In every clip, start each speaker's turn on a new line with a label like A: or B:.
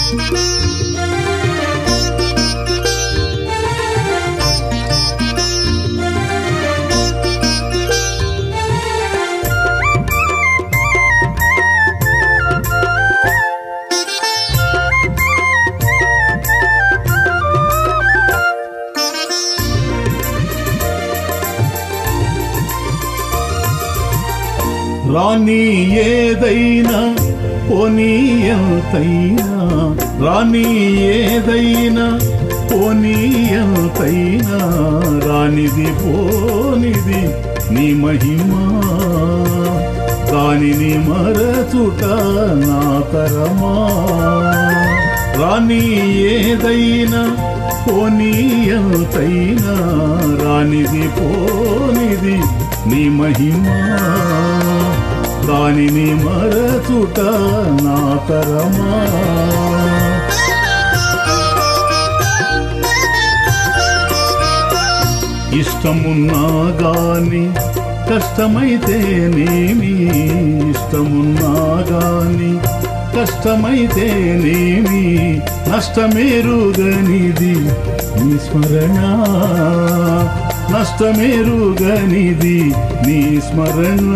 A: రాని ఏదైనా పోనీ ఎంతైనా రాని ఏదైనా పోనీ ఎంతైనా రానిది పోనిది నీ మహిమా దానిని మరచుట నా తరమా రాని ఏదైనా పోనీ ఎంతైనా రానిది పోనిది నీ మహిమా దానిని మరచుట నా తరమా ఇష్టమున్నా గాని కష్టమైతేనేమి ఇష్టమున్నా గాని కష్టమైతేనేమి నష్టమేరుగనిది నీ స్మరణ నష్టమేరుగనిది నీ స్మరణ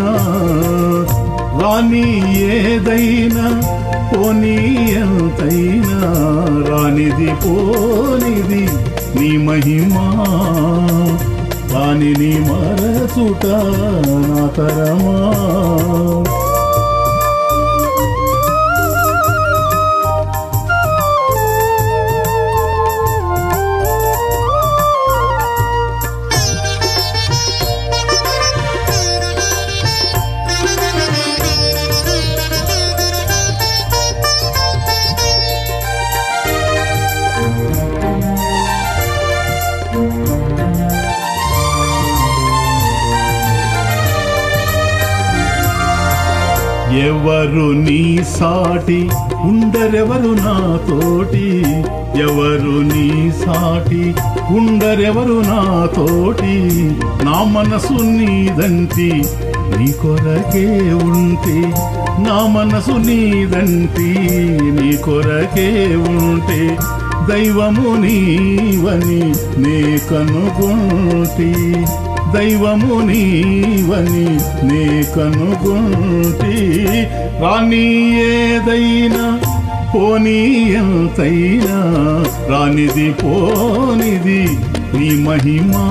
A: రాని ఏదైనా పోనీ ఎంతైనా రానిది పోనిది నీ మహిమా దానిని మరచుట నా తరమా ఎవరు నీ సాటి ఉండరెవరు నాతోటి ఎవరు నీ సాటి ఉండరెవరు నాతోటి నా మనసు నీదంటి నీ కొరకే ఉంటే నా మనసు నీదంటి నీ కొరకే ఉంటే దైవము నీవని నే కనుగొంటి దైవము నీవని నే కనుగొంటి రాని ఏదైనా పోనీ ఎంతైనా రానిది పోనిది నీ మహిమా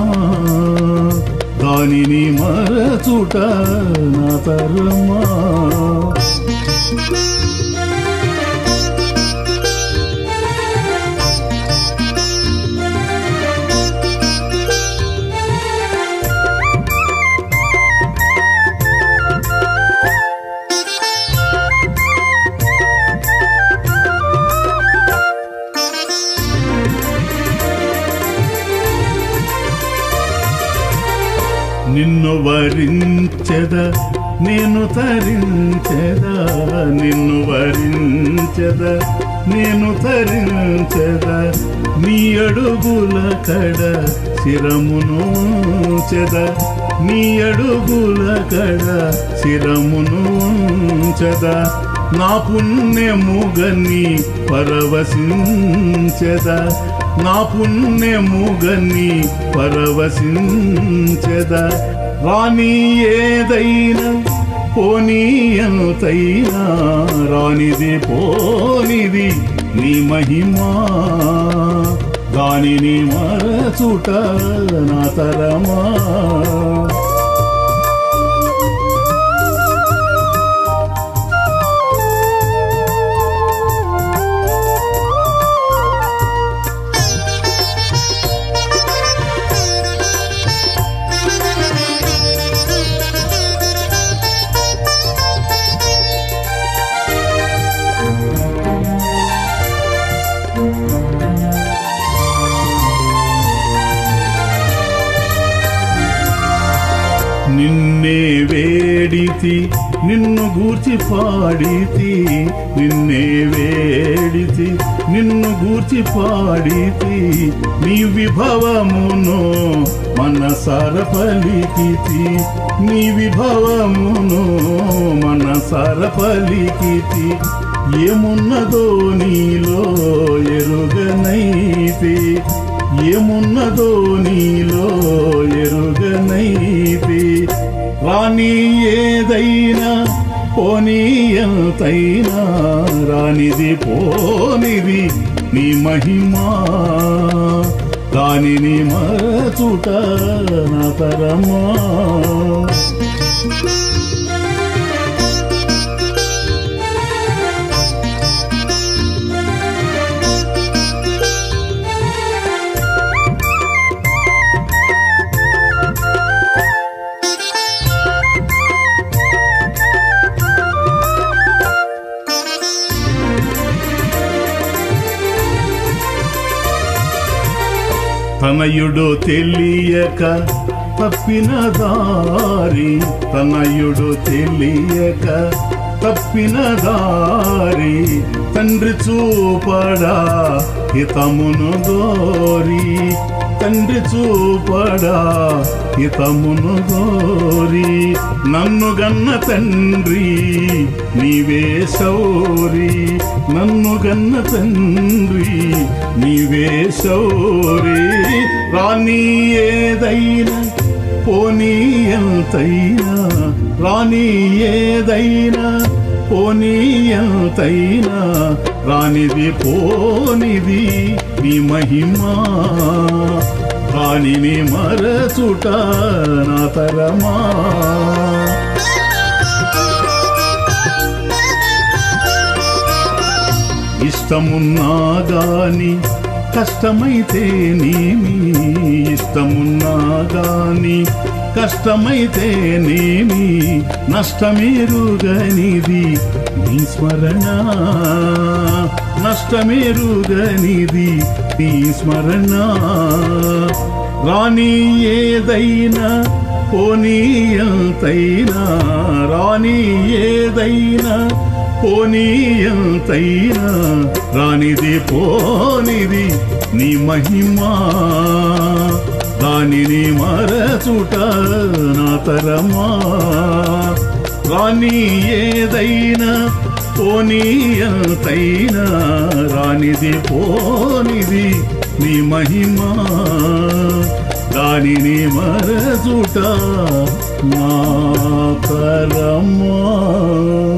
A: దానిని మరచుట నా తరమా నిన్ను వరించెద నేను తరించెద నిన్ను వరించెద నేను తరించెద నీ అడుగుల కడ శిరమును చెద నీ అడుగుల కడ శిరమును చెద నా పుణ్యము గని పరవశించెద నా పుణ్యము గని పరవశించెద రాని ఏదైనా పోనీ ఎంతైనా రానిది పోనిది నీ మహిమా దానిని మరచుట నా తరమా నిన్నే వేడితి నిన్ను గూర్చి పాడితి నిన్నే వేడితి నిన్ను గూర్చి పాడితి నీ విభవమును మనసార పలికితి నీ విభవమును మనసార పలికితి ఏమున్నదో నీలో ఎరుగనైతే ఏమున్నదో నీలో ఎరుగనైతే రాని ఏదైనా పోనీ ఎంతైనా రానిది పోనిది నీ మహిమా దానిని మరచుట నా తరమా తనయుడు తెలియక తప్పిన దారి తనయుడు తెలియక తప్పిన దారి తండ్రి చూపడా హితమును గోరి తండ్రి చూపడా హితమును గోరి నన్ను గన్న తండ్రి నీవే శౌరి నన్ను గన్న తండ్రి నీవే శౌరి రాని ఏదైనా పోనీ ఎంతైనా రాని ఏదైనా పోనీ ఎంతైనా రానిది పోనిది నీ మహిమా రానిని మరచుట నా తరమా ఇష్టమున్నా గాని కష్టమైతే నేమి ఇష్టమున్నా గాని కష్టమైతే నేమి నష్టమేరుగనిది నీ స్మరణ నష్టమేరుగనిది నీ స్మరణ రాని ఏదైనా పోనీ ఎంతైనా రాని ఏదైనా పోనీ ఎంతైనా రానిది పోనిది నీ మహిమా దానిని మరచుట నా తరమా రాని ఏదైనా పోనీ ఎంతైనా రానిది పోనిది నీ మహిమా దానిని మరచుట నా తరమా